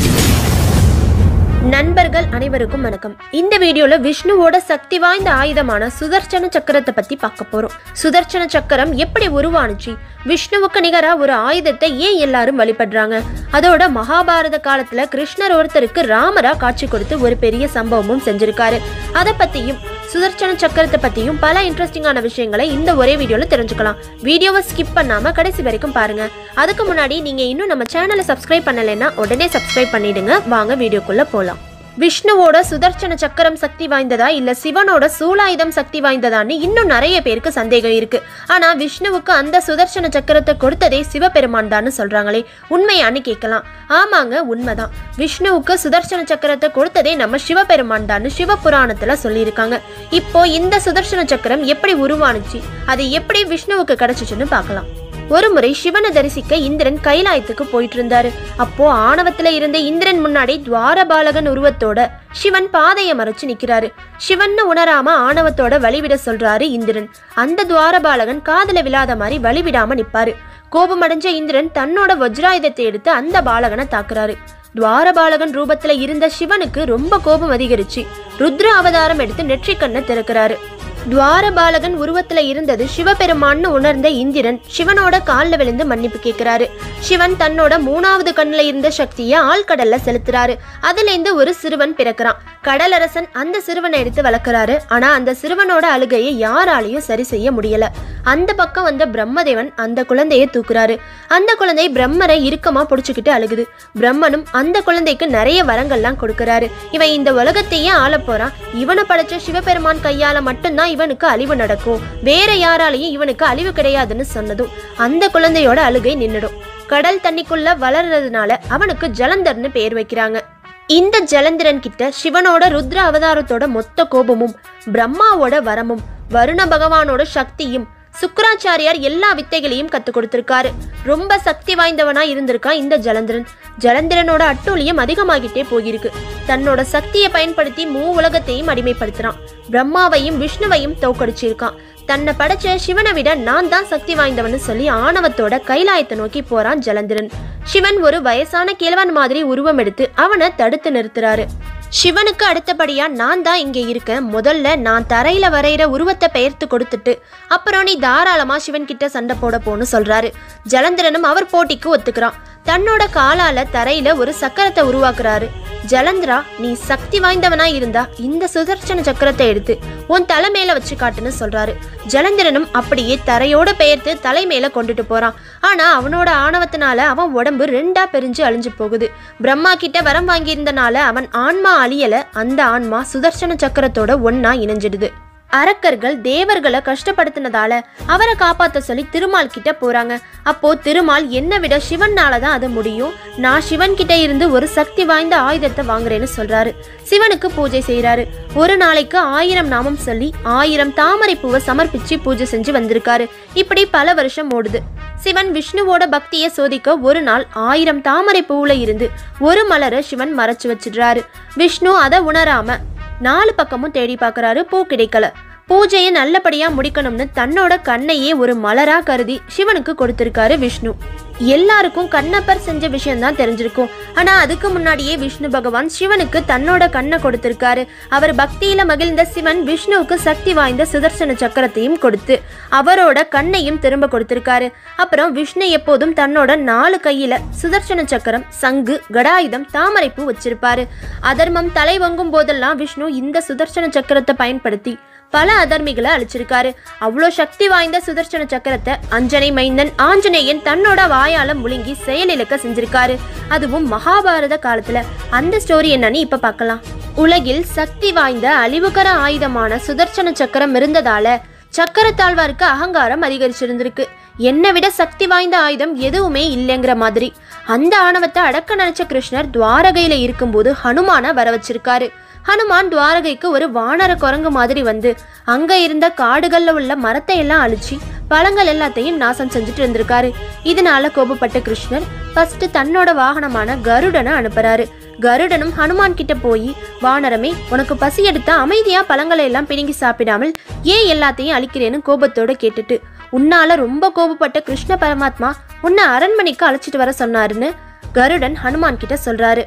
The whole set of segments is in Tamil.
நண்பர்கள் அனைவருக்கும் வணக்கம் இந்த வீடியோல விஷ்ணுவோட சக்தி வாய்ந்த ஆயுதமான சுதர்சன சக்கரத்தை பத்தி பார்க்க போறோம் சுதர்சன சக்கரம் எப்படி உருவானுச்சு விஷ்ணுவுக்கு நிகரா ஒரு ஆயுதத்தை ஏன் எல்லாரும் வழிபடுறாங்க அதோட மகாபாரத காலத்துல கிருஷ்ணர் ஒருத்தருக்கு ராமரா காட்சி கொடுத்து ஒரு பெரிய சம்பவமும் செஞ்சிருக்காரு அதை பத்தியும் சுதர்சன சக்கரத்தை பத்தியும் பல இன்ட்ரெஸ்டிங்கான விஷயங்களை இந்த ஒரே வீடியோல தெரிஞ்சுக்கலாம் வீடியோவை ஸ்கிப் பண்ணாம கடைசி வரைக்கும் பாருங்க அதுக்கு முன்னாடி நீங்க இன்னும் நம்ம சேனலை சப்ஸ்கிரைப் பண்ணலைன்னா உடனே சப்ஸ்கிரைப் பண்ணிடுங்க வாங்க வீடியோக்குள்ள போலாம் விஷ்ணுவோட சுதர்சன சக்கரம் சக்தி வாய்ந்ததா இல்ல சிவனோட சூலாயுதம் சக்தி வாய்ந்ததான்னு இன்னும் நிறைய பேருக்கு சந்தேகம் இருக்கு ஆனா விஷ்ணுவுக்கு அந்த சுதர்சன சக்கரத்தை கொடுத்ததே சிவபெருமான் தான்னு சொல்றாங்களே உண்மையான்னு கேட்கலாம் ஆமாங்க உண்மைதான் விஷ்ணுவுக்கு சுதர்சன சக்கரத்தை கொடுத்ததே நம்ம சிவபெருமான் தான்னு சிவபுராணத்துல சொல்லியிருக்காங்க இப்போ இந்த சுதர்சன சக்கரம் எப்படி உருவானுச்சு அது எப்படி விஷ்ணுவுக்கு கிடைச்சிச்சுன்னு பார்க்கலாம் ஒரு முறை சிவனை தரிசிக்க இந்திரன் கைலாயத்துக்கு போயிட்டு இருந்தாரு அப்போ ஆணவத்துல இருந்த இந்திரன் முன்னாடி துவாரபாலகன் உருவத்தோட சிவன் பாதையை மறைச்சு நிக்கிறாரு சிவன்னு உணராம ஆணவத்தோட வழிவிட சொல்றாரு இந்திரன் அந்த துவாரபாலகன் காதுல விழாத மாதிரி வழிவிடாம நிப்பாரு கோபமடைஞ்ச இந்திரன் தன்னோட வஜ்ராயுதத்தை எடுத்து அந்த பாலகனை தாக்குறாரு துவாரபாலகன் ரூபத்துல இருந்த சிவனுக்கு ரொம்ப கோபம் அதிகரிச்சு ருத்ர அவதாரம் எடுத்து நெற்றிக்கண்ணை திறக்கிறாரு துவாரபாலகன் உருவத்துல இருந்தது சிவபெருமான்னு உணர்ந்த இந்திரன் சிவனோட கால்ல விழுந்து மன்னிப்பு கேட்கிறாரு சிவன் தன்னோட மூணாவது கண்ணுல இருந்த சக்தியை ஆழ்கடல்ல செலுத்துறாரு அதுல இருந்து ஒரு சிறுவன் பிறக்கிறான் கடலரசன் அந்த சிறுவனை எடுத்து வளர்க்கறாரு ஆனா அந்த சிறுவனோட அழுகையை யாராலையும் சரி செய்ய முடியல அந்த பக்கம் வந்த பிரம்மதேவன் அந்த குழந்தையை தூக்குறாரு அந்த குழந்தை பிரம்மரை இறுக்கமா புடிச்சுக்கிட்டு அழுகுது பிரம்மனும் அந்த குழந்தைக்கு நிறைய வரங்கள்லாம் கொடுக்கறாரு இவன் இந்த உலகத்தையே ஆள போறான் இவனை படைச்ச சிவபெருமான் கையால மட்டும்தான் இவனுக்கு அழிவு நடக்கும் வேற யாராலையும் இவனுக்கு அழிவு கிடையாதுன்னு சொன்னதும் அந்த குழந்தையோட அழுகை நின்னுடும் கடல் தண்ணிக்குள்ள வளர்றதுனால அவனுக்கு ஜலந்தர்னு பேர் வைக்கிறாங்க இந்த ஜலந்திரன் கிட்ட சிவனோட ருத்ர அவதாரத்தோட மொத்த கோபமும் பிரம்மாவோட வரமும் வருண பகவானோட சக்தியும் சுக்கராச்சாரியார் எல்லா வித்தைகளையும் கத்து கொடுத்திருக்காரு ரொம்ப சக்தி வாய்ந்தவனா இருந்திருக்கான் இந்த ஜலந்திரன் ஜலந்திரனோட அட்டூழியம் அதிகமாகிட்டே போயிருக்கு தன்னோட சக்தியை பயன்படுத்தி மூ உலகத்தையும் அடிமைப்படுத்துறான் பிரம்மாவையும் விஷ்ணுவையும் தோக்கடிச்சிருக்கான் தன்னை படைச்ச சிவனை விட நான் தான் சக்தி வாய்ந்தவன்னு சொல்லி ஆணவத்தோட கைலாயத்தை நோக்கி போறான் ஜலந்திரன் சிவன் ஒரு வயசான கிழவன் மாதிரி உருவம் எடுத்து அவனை தடுத்து நிறுத்துறாரு சிவனுக்கு அடுத்தபடியா நான் தான் இங்க இருக்கேன் முதல்ல நான் தரையில வரைகிற உருவத்தை பெயர்த்து கொடுத்துட்டு அப்புறம் நீ தாராளமா சிவன் கிட்ட சண்டை போட போன்னு சொல்றாரு ஜலந்திரனும் அவர் போட்டிக்கு ஒத்துக்கிறான் தன்னோட காலால தரையில ஒரு சக்கரத்தை உருவாக்குறாரு ஜலந்திரா நீ சக்தி வாய்ந்தவனா இருந்தா இந்த சுதர்சன சக்கரத்தை எடுத்து உன் தலை மேல வச்சு காட்டுன்னு சொல்றாரு ஜலந்திரனும் அப்படியே தரையோட பெயர்த்து தலை மேல கொண்டுட்டு போறான் ஆனா அவனோட ஆணவத்தினால அவன் உடம்பு ரெண்டா பிரிஞ்சு அழிஞ்சு போகுது பிரம்மா கிட்ட வரம் வாங்கியிருந்தனால அவன் ஆன்மா அழியல அந்த ஆன்மா சுதர்சன சக்கரத்தோட ஒன்னா இணைஞ்சிடுது அரக்கர்கள் தேவர்களை கஷ்டப்படுத்தினதால அவரை காப்பாத்த சொல்லி திருமால் கிட்ட போறாங்க அப்போ திருமால் என்னை விட சிவனால தான் அது முடியும் நான் சிவன் கிட்ட இருந்து ஒரு சக்தி வாய்ந்த ஆயுதத்தை வாங்குறேன்னு சொல்றாரு சிவனுக்கு பூஜை செய்றாரு ஒரு நாளைக்கு ஆயிரம் நாமம் சொல்லி ஆயிரம் தாமரை பூவை சமர்ப்பிச்சு பூஜை செஞ்சு வந்திருக்காரு இப்படி பல வருஷம் ஓடுது சிவன் விஷ்ணுவோட பக்தியை சோதிக்க ஒரு நாள் ஆயிரம் தாமரை பூவுல இருந்து ஒரு மலரை சிவன் மறைச்சு வச்சிடுறாரு விஷ்ணு அதை உணராம நாலு பக்கமும் தேடி பார்க்கறாரு பூ கிடைக்கல பூஜையை நல்லபடியா முடிக்கணும்னு தன்னோட கண்ணையே ஒரு மலரா கருதி சிவனுக்கு கொடுத்திருக்காரு விஷ்ணு எல்லாருக்கும் கண்ணப்பர் செஞ்ச விஷயம்தான் தெரிஞ்சிருக்கும் ஆனா அதுக்கு முன்னாடியே விஷ்ணு பகவான் சிவனுக்கு தன்னோட கண்ணை கொடுத்திருக்காரு அவர் பக்தியில மகிழ்ந்த சிவன் விஷ்ணுவுக்கு சக்தி வாய்ந்த சுதர்சன சக்கரத்தையும் கொடுத்து அவரோட கண்ணையும் திரும்ப கொடுத்திருக்காரு அப்புறம் விஷ்ணு எப்போதும் தன்னோட நாலு கையில சுதர்சன சக்கரம் சங்கு கடாயுதம் தாமரைப்பூ வச்சிருப்பாரு அதர்மம் தலை வங்கும் போதெல்லாம் விஷ்ணு இந்த சுதர்சன சக்கரத்தை பயன்படுத்தி பல அதர்மிகளை அழிச்சிருக்காரு அவ்வளோ சக்தி வாய்ந்த சுதர்சன சக்கரத்தை அஞ்சனை மைந்தன் ஆஞ்சநேயன் தன்னோட வாயால முழுங்கி செயலிழக்க செஞ்சிருக்காரு அதுவும் மகாபாரத காலத்துல அந்த ஸ்டோரி என்னன்னு இப்ப பார்க்கலாம் உலகில் சக்தி வாய்ந்த அழிவுகர ஆயுதமான சுதர்சன சக்கரம் இருந்ததால சக்கரத்தாழ்வாருக்கு அகங்காரம் அதிகரிச்சிருந்திருக்கு என்னை விட சக்தி வாய்ந்த ஆயுதம் எதுவுமே இல்லைங்கிற மாதிரி அந்த ஆணவத்தை அடக்க நினைச்ச கிருஷ்ணர் துவாரகையில இருக்கும்போது ஹனுமான வர வச்சிருக்காரு ஹனுமான் துவாரகைக்கு ஒரு வானர குரங்கு மாதிரி வந்து அங்க இருந்த காடுகள்ல உள்ள மரத்தை எல்லாம் அழிச்சு பழங்கள் எல்லாத்தையும் நாசம் செஞ்சுட்டு இருந்திருக்காரு இதனால கோபப்பட்ட கிருஷ்ணர் ஃபர்ஸ்ட் தன்னோட வாகனமான கருடனை அனுப்புறாரு கருடனும் ஹனுமான் கிட்ட போய் வானரமே உனக்கு பசி எடுத்தா அமைதியா பழங்களை எல்லாம் பிடுங்கி சாப்பிடாமல் ஏன் எல்லாத்தையும் அழிக்கிறேன்னு கோபத்தோட கேட்டுட்டு உன்னால ரொம்ப கோபப்பட்ட கிருஷ்ண பரமாத்மா உன்னை அரண்மனைக்கு அழைச்சிட்டு வர சொன்னாருன்னு கருடன் ஹனுமான் கிட்ட சொல்றாரு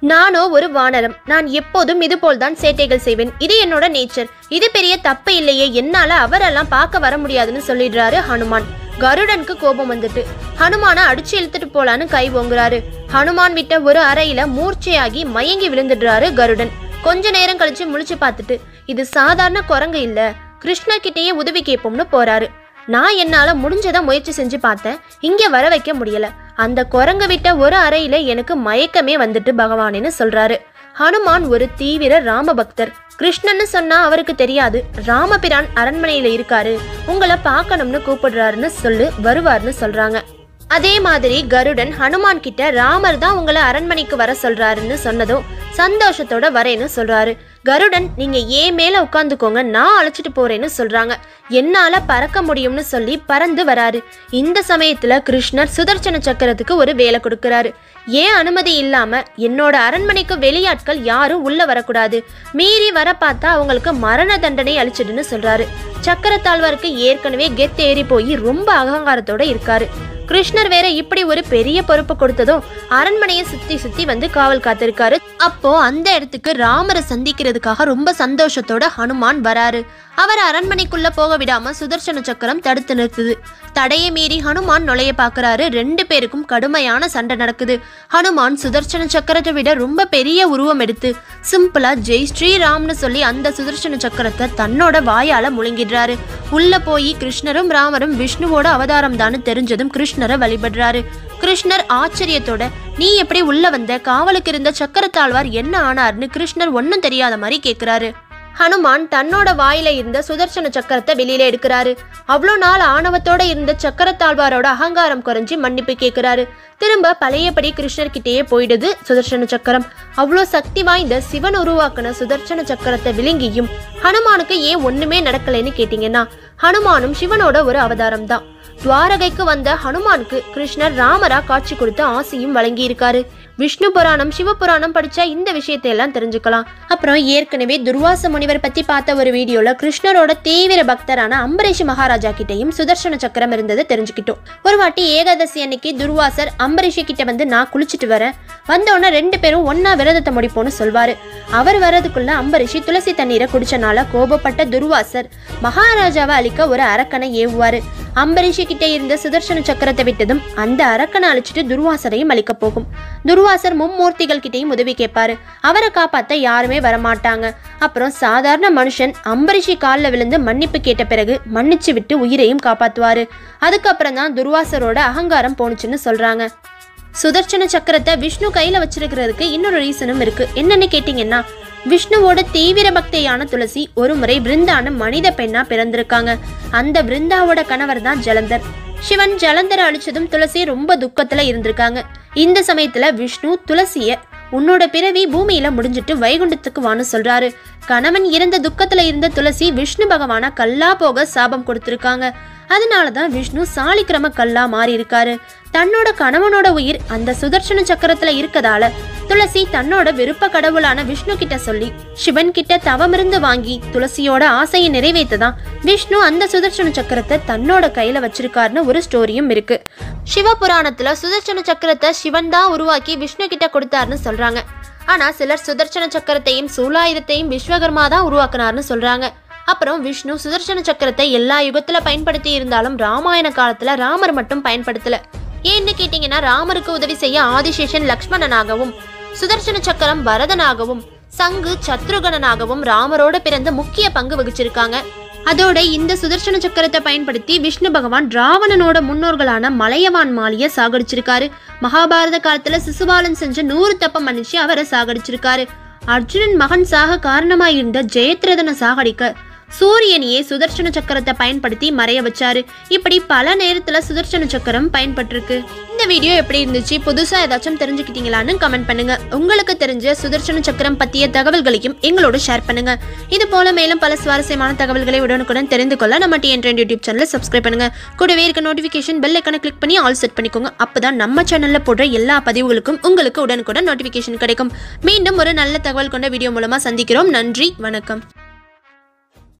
நானோ ஒரு வானரம் நான் எப்போதும் இதுபோல்தான் சேட்டைகள் செய்வேன் இது என்னோட நேச்சர் இது பெரிய தப்பு இல்லையே என்னால அவரெல்லாம் பார்க்க வர முடியாதுன்னு சொல்லிடுறாரு ஹனுமான் கருடனுக்கு கோபம் வந்துட்டு ஹனுமானை அடிச்சு இழுத்துட்டு போலான்னு கை ஓங்குறாரு ஹனுமான் விட்ட ஒரு அறையில மூர்ச்சையாகி மயங்கி விழுந்துடுறாரு கருடன் கொஞ்ச நேரம் கழிச்சு முழிச்சு பார்த்துட்டு இது சாதாரண குரங்கு இல்ல கிருஷ்ணர் கிட்டேயே உதவி கேட்போம்னு போறாரு நான் என்னால முடிஞ்சதை முயற்சி செஞ்சு பார்த்தேன் இங்க வர வைக்க முடியல அந்த குரங்கு விட்ட ஒரு அறையில எனக்கு மயக்கமே வந்துட்டு பகவானேன்னு சொல்றாரு ஹனுமான் ஒரு தீவிர ராம பக்தர் கிருஷ்ணன்னு சொன்னா அவருக்கு தெரியாது ராமபிரான் அரண்மனையில இருக்காரு உங்களை பார்க்கணும்னு கூப்பிடுறாருன்னு சொல்லு வருவார்னு சொல்றாங்க அதே மாதிரி கருடன் ஹனுமான் கிட்ட ராமர் தான் உங்களை அரண்மனைக்கு வர சொல்றாருன்னு சொன்னதும் சந்தோஷத்தோட வரேன்னு சொல்றாரு கருடன் நீங்க ஏன் மேல உட்காந்துக்கோங்க நான் அழைச்சிட்டு போறேன்னு சொல்றாங்க என்னால பறக்க முடியும்னு சொல்லி பறந்து வராரு இந்த சமயத்துல கிருஷ்ணர் சுதர்சன சக்கரத்துக்கு ஒரு வேலை கொடுக்கறாரு ஏன் அனுமதி இல்லாம என்னோட அரண்மனைக்கு வெளியாட்கள் யாரும் உள்ள வரக்கூடாது மீறி வர பார்த்தா அவங்களுக்கு மரண தண்டனை அளிச்சிடுன்னு சொல்றாரு சக்கரத்தாழ்வாருக்கு ஏற்கனவே கெத் ஏறி போய் ரொம்ப அகங்காரத்தோட இருக்காரு கிருஷ்ணர் வேற இப்படி ஒரு பெரிய பொறுப்பு கொடுத்ததும் அரண்மனையை சுத்தி சுத்தி வந்து காவல் காத்திருக்காரு அப்போ அந்த இடத்துக்கு ராமரை சந்திக்கிறதுக்காக ரொம்ப சந்தோஷத்தோட ஹனுமான் வராரு அவர் அரண்மனைக்குள்ள போக விடாம சுதர்சன சக்கரம் தடுத்து நிறுத்துது தடையை மீறி ஹனுமான் நுழைய பார்க்கறாரு ரெண்டு பேருக்கும் கடுமையான சண்டை நடக்குது ஹனுமான் சுதர்சன சக்கரத்தை விட ரொம்ப பெரிய உருவம் எடுத்து சிம்பிளா ஜெய் ஸ்ரீராம்னு சொல்லி அந்த சுதர்சன சக்கரத்தை தன்னோட வாயால முழுங்கிடுறாரு உள்ள போய் கிருஷ்ணரும் ராமரும் விஷ்ணுவோட அவதாரம் தான் தெரிஞ்சதும் கிருஷ்ணரை வழிபடுறாரு கிருஷ்ணர் ஆச்சரியத்தோட நீ எப்படி உள்ள வந்த காவலுக்கு இருந்த சக்கரத்தாழ்வார் என்ன ஆனார்னு கிருஷ்ணர் ஒன்னும் தெரியாத மாதிரி கேக்குறாரு ஹனுமான் தன்னோட வாயில இருந்த சுதர்சன சக்கரத்தை வெளியில எடுக்கிறாரு அவ்வளோ நாள் ஆணவத்தோட இருந்த சக்கரத்தாழ்வாரோட அகங்காரம் குறைஞ்சி மன்னிப்பு கேட்கிறாரு திரும்ப பழையபடி கிருஷ்ணர் கிட்டேயே போயிடுது சுதர்சன சக்கரம் அவ்வளோ சக்தி வாய்ந்த சிவன் உருவாக்குன சுதர்சன சக்கரத்தை விழுங்கியும் ஹனுமானுக்கு ஏன் ஒண்ணுமே நடக்கலைன்னு கேட்டீங்கன்னா ஹனுமானும் சிவனோட ஒரு அவதாரம் தான் துவாரகைக்கு வந்த ஹனுமானுக்கு கிருஷ்ணர் ராமரா காட்சி கொடுத்து ஆசையும் வழங்கி இருக்காரு விஷ்ணு புராணம் சிவபுராணம் படிச்சா இந்த விஷயத்தை எல்லாம் தெரிஞ்சுக்கலாம் அப்புறம் ஏற்கனவே துர்வாச முனிவர் பத்தி பார்த்த ஒரு வீடியோல கிருஷ்ணரோட தீவிர பக்தரான அம்பரீஷ் மகாராஜா கிட்டயும் சுதர்சன சக்கரம் இருந்ததை தெரிஞ்சுக்கிட்டோம் ஒரு வாட்டி ஏகாதசி அன்னைக்கு துர்வாசர் அம்பரீஷ் கிட்ட வந்து நான் குளிச்சுட்டு வரேன் வந்தோடனே ரெண்டு பேரும் ஒன்னா விரதத்தை முடிப்போம்னு சொல்வாரு அவர் வர்றதுக்குள்ள அம்பரிஷி துளசி தண்ணீரை குடிச்சனால கோபப்பட்ட துர்வாசர் மகாராஜாவை அழிக்க ஒரு அரக்கனை ஏவுவாரு அம்பரீஷி கிட்ட இருந்த சுதர்சன சக்கரத்தை விட்டதும் அந்த அரக்கனை அழிச்சிட்டு துர்வாசரையும் அழிக்க போகும் துர்வாசர் மும்மூர்த்திகள் கிட்டயும் உதவி கேட்பாரு அவரை காப்பாத்த யாருமே வரமாட்டாங்க அப்புறம் சாதாரண மனுஷன் அம்பரிஷி காலில் விழுந்து மன்னிப்பு கேட்ட பிறகு மன்னிச்சு விட்டு உயிரையும் காப்பாத்துவாரு அதுக்கப்புறம் தான் துர்வாசரோட அகங்காரம் போணுச்சுன்னு சொல்றாங்க சுதர்சன சக்கரத்தை விஷ்ணு கையில வச்சிருக்கிறதுக்கு இன்னொரு ரீசனும் இருக்கு என்னன்னு கேட்டிங்கன்னா விஷ்ணுவோட தீவிர பக்தியான துளசி ஒரு முறை பிருந்தான மனித பெண்ணா பிறந்திருக்காங்க அந்த பிருந்தாவோட கணவர் தான் ஜலந்தர் சிவன் ஜலந்தரை அழிச்சதும் துளசி ரொம்ப துக்கத்துல இருந்திருக்காங்க இந்த சமயத்துல விஷ்ணு துளசிய உன்னோட பிறவி பூமியில முடிஞ்சிட்டு வைகுண்டத்துக்கு வான்னு சொல்றாரு கணவன் இறந்த துக்கத்துல இருந்த துளசி விஷ்ணு பகவானா கல்லா போக சாபம் கொடுத்திருக்காங்க அதனால தான் விஷ்ணு சாலிக்கிரம கல்லா மாறி இருக்காரு தன்னோட கணவனோட உயிர் அந்த சுதர்சன சக்கரத்துல இருக்கதால துளசி தன்னோட விருப்ப கடவுளான விஷ்ணு கிட்ட சொல்லி சிவன் கிட்ட தவமிருந்து வாங்கி துளசியோட ஆசையை நிறைவேற்றதான் விஷ்ணு அந்த சுதர்சன சக்கரத்தை தன்னோட கையில வச்சிருக்காருன்னு ஒரு ஸ்டோரியும் இருக்கு சிவபுராணத்துல சுதர்சன சக்கரத்தை சிவன் தான் உருவாக்கி விஷ்ணு கிட்ட கொடுத்தாருன்னு சொல்றாங்க ஆனா சிலர் சுதர்சன சக்கரத்தையும் சூலாயுதத்தையும் விஸ்வகர்மா தான் உருவாக்குனார்னு சொல்றாங்க அப்புறம் விஷ்ணு சுதர்சன சக்கரத்தை எல்லா யுகத்துல பயன்படுத்தி இருந்தாலும் ராமாயண காலத்துல ராமர் மட்டும் பயன்படுத்தல ஏன்னு கேட்டீங்கன்னா ராமருக்கு உதவி செய்ய ஆதிசேஷன் லக்ஷ்மணனாகவும் சுதர்சன சக்கரம் பரதனாகவும் சங்கு சத்ருகணனாகவும் ராமரோட பிறந்த முக்கிய பங்கு வகிச்சிருக்காங்க அதோட இந்த சுதர்சன சக்கரத்தை பயன்படுத்தி விஷ்ணு பகவான் ராவணனோட முன்னோர்களான மலையவான் மாலிய சாகடிச்சிருக்காரு மகாபாரத காலத்துல சிசுபாலன் செஞ்ச நூறு தப்பம் மன்னிச்சு அவரை சாகடிச்சிருக்காரு அர்ஜுனன் மகன் சாக காரணமாயிருந்த ஜெயத்ரதனை சாகடிக்க சூரியனையே சுதர்சன சக்கரத்தை பயன்படுத்தி மறைய வச்சாரு இப்படி பல நேரத்துல சுதர்சன சக்கரம் பயன்பட்டிருக்கு இந்த வீடியோ எப்படி இருந்துச்சு புதுசா ஏதாச்சும் தெரிஞ்சுக்கிட்டீங்களான்னு கமெண்ட் பண்ணுங்க உங்களுக்கு தெரிஞ்ச சுதர்சன சக்கரம் பத்திய தகவல்களையும் எங்களோட ஷேர் பண்ணுங்க இது போல மேலும் பல சுவாரஸ்யமான தகவல்களை உடனுக்குடன் தெரிந்து கொள்ள நம்ம டிஎன் ட்ரெண்ட் யூடியூப் சேனலை சப்ஸ்கிரைப் பண்ணுங்க கூடவே இருக்க நோட்டிஃபிகேஷன் பெல் ஐக்கனை கிளிக் பண்ணி ஆல் செட் பண்ணிக்கோங்க அப்பதான் நம்ம சேனல்ல போடுற எல்லா பதிவுகளுக்கும் உங்களுக்கு உடனுக்குடன் நோட்டிஃபிகேஷன் கிடைக்கும் மீண்டும் ஒரு நல்ல தகவல் கொண்ட வீடியோ மூலமா சந்திக்கிறோம் நன்றி வணக்கம்